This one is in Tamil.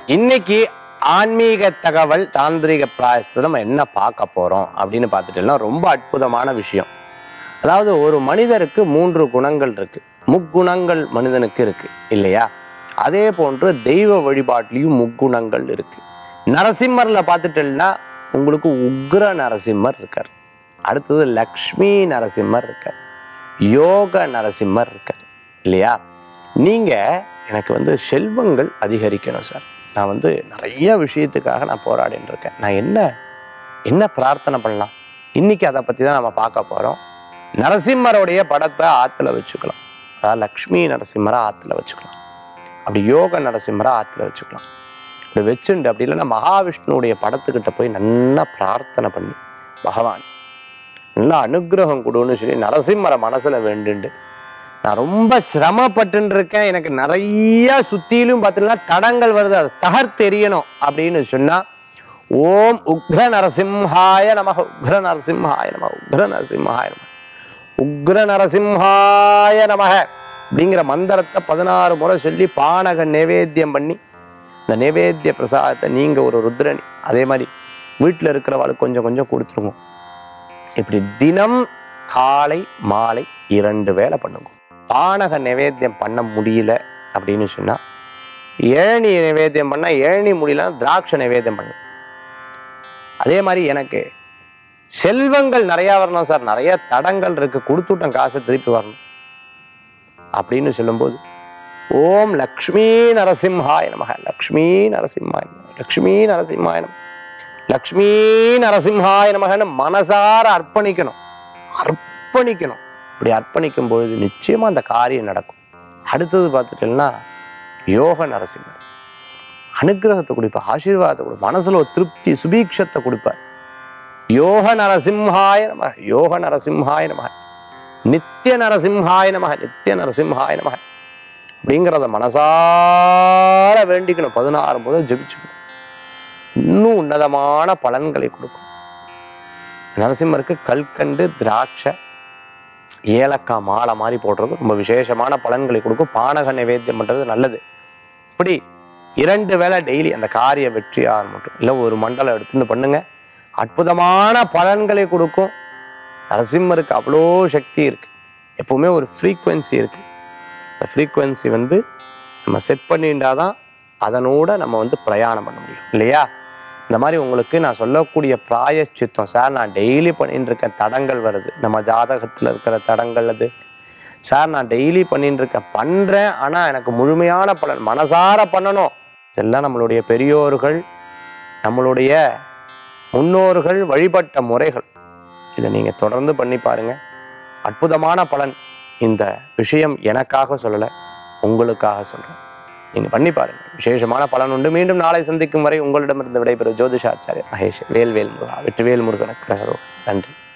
இன்னைக்கு ஆன்மீக தகவல் தாந்திரிக பிராயசத்தில் நம்ம என்ன பார்க்க போறோம் அப்படின்னு பார்த்துட்டோம்னா ரொம்ப அற்புதமான விஷயம் அதாவது ஒரு மனிதருக்கு மூன்று குணங்கள் இருக்கு முக்குணங்கள் மனிதனுக்கு இருக்கு இல்லையா அதே போன்று தெய்வ வழிபாட்டிலையும் முக்குணங்கள் இருக்கு நரசிம்மர்ல பார்த்துட்டேன்னா உங்களுக்கு உக்ர நரசிம்மர் இருக்கார் அடுத்தது லக்ஷ்மி நரசிம்மர் இருக்கார் யோக நரசிம்மர் இருக்கார் இல்லையா நீங்க எனக்கு வந்து செல்வங்கள் அதிகரிக்கணும் சார் நான் வந்து நிறைய விஷயத்துக்காக நான் போராடிட்டு இருக்கேன் நான் என்ன என்ன பிரார்த்தனை பண்ணலாம் இன்னைக்கு அதை பத்தி தான் நம்ம பார்க்க போறோம் நரசிம்மருடைய படத்தை ஆத்துல வச்சுக்கலாம் அதாவது லக்ஷ்மி நரசிம்மரை ஆத்துல வச்சுக்கலாம் அப்படி யோக நரசிம்மரை ஆத்துல வச்சுக்கலாம் இப்படி வச்சுண்டு அப்படி இல்லைன்னா மகாவிஷ்ணுவுடைய படத்துக்கிட்ட போய் நல்லா பிரார்த்தனை பண்ணி பகவான் நல்லா அனுக்கிரகம் கொடுன்னு சொல்லி நரசிம்மரை மனசுல வேண்டுண்டு நான் ரொம்ப சிரமப்பட்டு இருக்கேன் எனக்கு நிறைய சுத்திலும் பார்த்தீங்கன்னா தடங்கள் வருது அது தகர்த்தெரியணும் அப்படின்னு சொன்னா ஓம் உக்ர நரசிம்ஹாய நமக உக்ர நரசிம்ஹாய நம உக்ர நரசிம்ஹாய நம உக்ர நரசிம்ஹாய நமக அப்படிங்கிற மந்திரத்தை பதினாறு முறை சொல்லி பானக நைவேத்தியம் பண்ணி இந்த நைவேத்திய பிரசாதத்தை நீங்க ஒரு ருத்ரணி அதே மாதிரி வீட்டில் இருக்கிறவாளுக்கு கொஞ்சம் கொஞ்சம் கொடுத்துருங்க இப்படி தினம் காலை மாலை இரண்டு வேளை பண்ணுங்க பானக நைவேத்தியம் பண்ண முடியல அப்படின்னு சொன்னா ஏழனி நைவேத்தியம் பண்ணா ஏழனி முடியலன்னா திராட்சை நைவேத்தியம் பண்ணுங்க அதே மாதிரி எனக்கு செல்வங்கள் நிறைய வரணும் சார் நிறைய தடங்கள் இருக்கு கொடுத்துட்டேன் காசை திருப்பி வரணும் அப்படின்னு சொல்லும்போது ஓம் லக்ஷ்மி நரசிம்ஹாய நமக லக்ஷ்மி நரசிம்ஹாய நமக லக்ஷ்மி நரசிம்ஹாய நமக லக்ஷ்மி நரசிம்ஹாய நமகன்னு மனசார அர்ப்பணிக்கணும் அர்ப்பணிக்கணும் இப்படி அர்ப்பணிக்கும் பொழுது நிச்சயமா அந்த காரியம் நடக்கும் அடுத்தது பார்த்துட்டீங்கன்னா யோக நரசிம்மர் அனுக்கிரகத்தை கொடுப்பார் ஆசீர்வாதத்தை கொடுப்பார் மனசுல ஒரு திருப்தி சுபீக்ஷத்தை கொடுப்பார் யோக நரசிம்ஹாய நம யோக நரசிம்ஹாய நம நித்திய நரசிம்ஹாய நம நித்திய நரசிம்ஹாய நம அப்படிங்கிறத மனசார வேண்டிக்கணும் பதினாறு முதல் ஜெபிச்சுக்கணும் இன்னும் உன்னதமான பலன்களை கொடுக்கும் நரசிம்மருக்கு கல்கண்டு திராட்சை ஏலக்காய் மாலை மாதிரி போடுறது ரொம்ப விசேஷமான பலன்களை கொடுக்கும் பானக நைவேத்தியம் பண்றது நல்லது இப்படி இரண்டு வேளை டெய்லி அந்த காரிய வெற்றியாக மட்டும் இல்லை ஒரு மண்டலம் எடுத்துன்னு பண்ணுங்க அற்புதமான பலன்களை கொடுக்கும் நரசிம்மருக்கு அவ்வளோ சக்தி இருக்கு எப்பவுமே ஒரு ஃப்ரீக்குவென்சி இருக்கு அந்த ஃப்ரீக்குவென்சி வந்து நம்ம செட் பண்ணிட்டாதான் அதனோட நம்ம வந்து பிரயாணம் பண்ண முடியும் இல்லையா இந்த மாதிரி உங்களுக்கு நான் சொல்லக்கூடிய பிராயச்சித்தம் சார் நான் டெய்லி பண்ணிட்டு இருக்க தடங்கள் வருது நம்ம ஜாதகத்தில் இருக்கிற தடங்கள் அது சார் நான் டெய்லி பண்ணிட்டு இருக்கேன் பண்ணுறேன் ஆனால் எனக்கு முழுமையான பலன் மனசார பண்ணணும் இதெல்லாம் நம்மளுடைய பெரியோர்கள் நம்மளுடைய முன்னோர்கள் வழிபட்ட முறைகள் இதை நீங்கள் தொடர்ந்து பண்ணி பாருங்க அற்புதமான பலன் இந்த விஷயம் எனக்காக சொல்லலை உங்களுக்காக சொல்கிறேன் நீங்கள் பண்ணி பாருங்க விசேஷமான பலன் உண்டு மீண்டும் நாளை சந்திக்கும் வரை உங்களிடமிருந்து விடைபெறும் ஜோதிஷாச்சாரியர் மகேஷ் வேல்வேல் முருகா வெற்றிவேல் முருகனுக்கு நன்றி